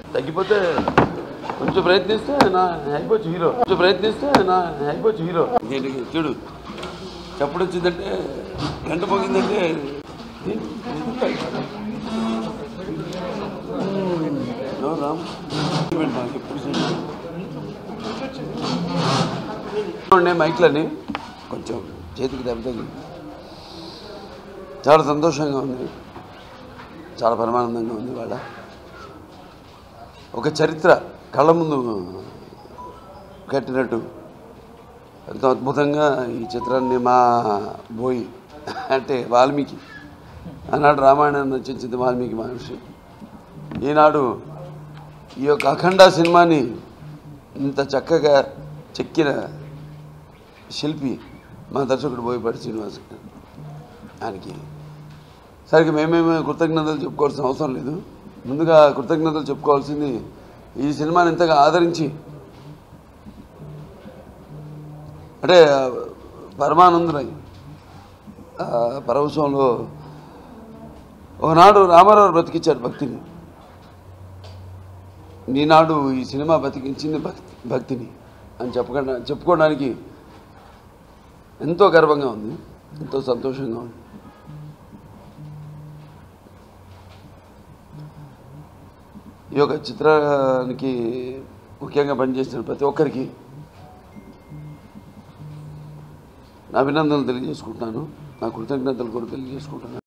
తగ్గిపోతే కొంచెం ప్రయత్నిస్తే నా అయిపోవచ్చు హీరో కొంచెం ప్రయత్నిస్తే నా అయిపోవచ్చు హీరో ఏంటి చూడు ఎప్పుడు వచ్చిందంటే గంట పోగిందంటే నో రామ్ నాకు ఎప్పుడు ఉండే మైక్లని కొంచెం చేతికి దెబ్బతగి చాలా సంతోషంగా ఉంది చాలా పరమానందంగా ఉంది వాళ్ళ ఒక చరిత్ర కళ్ళ ముందు కట్టినట్టు ఎంతో అద్భుతంగా ఈ చిత్రాన్ని మా బోయి అంటే వాల్మీకి ఆనాడు రామాయణాన్ని రచించింది వాల్మీకి మహర్షి ఈనాడు ఈ యొక్క అఖండ సినిమాని ఇంత చక్కగా చెక్కిన శిల్పి మా దర్శకుడు బోయపాటి శ్రీనివాస్ గారు. ఆయనకి సరిగ్గా మేమేమే కృతజ్ఞతలు చెప్పుకోవాల్సిన అవసరం లేదు ముందుగా కృతజ్ఞతలు చెప్పుకోవాల్సింది ఈ సినిమాని ఇంతగా ఆదరించి అంటే పరమానందులై ఆ పరవశంలో ఒకనాడు రామారావు బ్రతికించాడు భక్తిని ఈనాడు ఈ సినిమా బతికించింది భక్తి భక్తిని అని చెప్పకుండా చెప్పుకోవడానికి ఎంతో గర్వంగా ఉంది ఎంతో సంతోషంగా ఉంది ఈ యొక్క చిత్రానికి ముఖ్యంగా పనిచేసిన ప్రతి ఒక్కరికి నా అభినందనలు తెలియజేసుకుంటున్నాను నా కృతజ్ఞతలు కూడా తెలియజేసుకుంటున్నాను